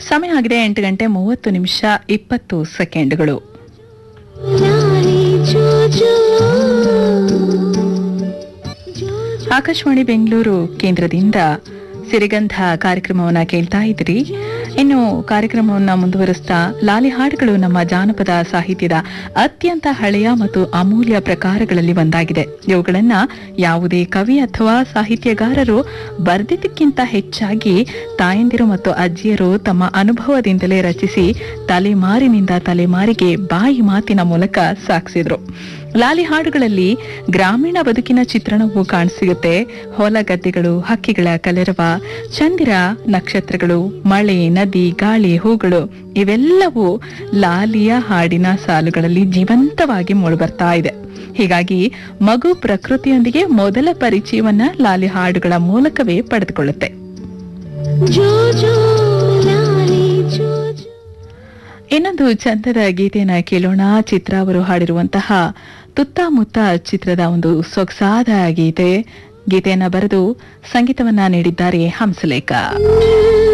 ಸಮಯ ಆಗಿದೆ ಎಂಟು ಗಂಟೆ ಮೂವತ್ತು ನಿಮಿಷ ಇಪ್ಪತ್ತು ಸೆಕೆಂಡ್ಗಳು ಆಕಾಶವಾಣಿ ಬೆಂಗಳೂರು ಕೇಂದ್ರದಿಂದ ಸಿರಿಗಂಧ ಕಾರ್ಯಕ್ರಮವನ್ನ ಕೇಳ್ತಾ ಇದ್ರಿ ಇನ್ನು ಕಾರ್ಯಕ್ರಮವನ್ನ ಮುಂದುವರಿಸ್ತಾ ಲಾಲಿ ಹಾಡುಗಳು ನಮ್ಮ ಜಾನಪದ ಸಾಹಿತ್ಯದ ಅತ್ಯಂತ ಹಳೆಯ ಮತ್ತು ಅಮೂಲ್ಯ ಪ್ರಕಾರಗಳಲ್ಲಿ ಒಂದಾಗಿದೆ ಇವುಗಳನ್ನ ಯಾವುದೇ ಕವಿ ಅಥವಾ ಸಾಹಿತ್ಯಗಾರರು ಬರೆದಿದ್ದಕ್ಕಿಂತ ಹೆಚ್ಚಾಗಿ ತಾಯಂದಿರು ಮತ್ತು ಅಜ್ಜಿಯರು ತಮ್ಮ ಅನುಭವದಿಂದಲೇ ರಚಿಸಿ ತಲೆಮಾರಿನಿಂದ ತಲೆಮಾರಿಗೆ ಬಾಯಿ ಮಾತಿನ ಮೂಲಕ ಸಾಗಿಸಿದ್ರು ಲಾಲಿ ಹಾಡುಗಳಲ್ಲಿ ಗ್ರಾಮೀಣ ಬದುಕಿನ ಚಿತ್ರಣವು ಕಾಣಸಿಗುತ್ತೆ ಹೊಲ ಗದ್ದೆಗಳು ಹಕ್ಕಿಗಳ ಕಲರವ ಚಂದಿರ ನಕ್ಷತ್ರಗಳು ಮಳೆ ನದಿ ಗಾಳಿ ಹೂಗಳು ಇವೆಲ್ಲವೂ ಲಾಲಿಯ ಹಾಡಿನ ಸಾಲುಗಳಲ್ಲಿ ಜೀವಂತವಾಗಿ ಮೂಡಿಬರ್ತಾ ಇದೆ ಹೀಗಾಗಿ ಮಗು ಪ್ರಕೃತಿಯೊಂದಿಗೆ ಮೊದಲ ಪರಿಚಯವನ್ನ ಲಾಲಿ ಹಾಡುಗಳ ಮೂಲಕವೇ ಪಡೆದುಕೊಳ್ಳುತ್ತೆ ಇನ್ನೊಂದು ಚಂದದ ಗೀತೆಯನ್ನ ಕೇಳೋಣ ಚಿತ್ರ ಅವರು ಹಾಡಿರುವಂತಹ ತುತ್ತಮುತ್ತ ಚಿತ್ರದ ಒಂದು ಸೊಗಸಾದ ಗೀತೆ ಗೀತೆಯನ್ನ ಬರೆದು ಸಂಗೀತವನ್ನ ನೀಡಿದ್ದಾರೆ ಹಂಸಲೇಖ